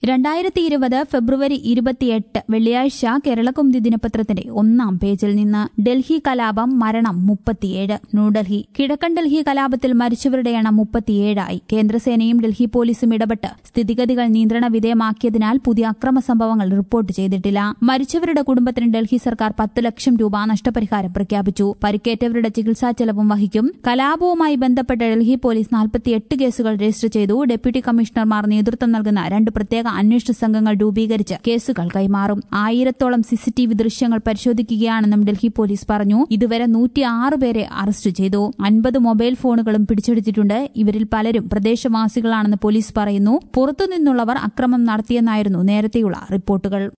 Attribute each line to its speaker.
Speaker 1: രണ്ടായിരത്തി ഇരുപത് ഫെബ്രുവരി ഇരുപത്തിയെട്ട് വെള്ളിയാഴ്ച കേരളകൗമുദി ദിനപത്രത്തിന്റെ ഒന്നാം പേജിൽ നിന്ന് ഡൽഹി കലാപം മരണം മുപ്പത്തിയേഴ് ന്യൂഡൽഹി കിഴക്കൻ ഡൽഹി കലാപത്തിൽ മരിച്ചവരുടെ എണ്ണം മുപ്പത്തിയേഴായി കേന്ദ്രസേനയും ഡൽഹി പോലീസും ഇടപെട്ട് സ്ഥിതിഗതികൾ നിയന്ത്രണ വിധേയമാക്കിയതിനാൽ പുതിയ അക്രമ സംഭവങ്ങൾ റിപ്പോർട്ട് ചെയ്തിട്ടില്ല മരിച്ചവരുടെ കുടുംബത്തിന് ഡൽഹി സർക്കാർ പത്ത് ലക്ഷം രൂപ നഷ്ടപരിഹാരം പ്രഖ്യാപിച്ചു പരിക്കേറ്റവരുടെ ചികിത്സാ ചെലവും വഹിക്കും കലാപവുമായി ബന്ധപ്പെട്ട് ഡൽഹി പോലീസ് നാൽപ്പത്തിയെട്ട് കേസുകൾ രജിസ്റ്റർ ചെയ്തു ഡെപ്യൂട്ടി കമ്മീഷണർമാർ നേതൃത്വം നൽകുന്ന രണ്ട് പ്രത്യേക അന്വേഷണ സംഘങ്ങൾ രൂപീകരിച്ച് കേസുകൾ കൈമാറും ആയിരത്തോളം സിസിടിവി ദൃശ്യങ്ങൾ പരിശോധിക്കുകയാണെന്നും ഡൽഹി പോലീസ് പറഞ്ഞു ഇതുവരെ നൂറ്റിയാറ് പേരെ അറസ്റ്റ് ചെയ്തു അൻപത് മൊബൈൽ ഫോണുകളും പിടിച്ചെടുത്തിട്ടുണ്ട് ഇവരിൽ പലരും പ്രദേശവാസികളാണെന്ന് പോലീസ് പറയുന്നു പുറത്തുനിന്നുള്ളവർ അക്രമം നടത്തിയെന്നായിരുന്നു നേരത്തെയുള്ള റിപ്പോർട്ടുകൾ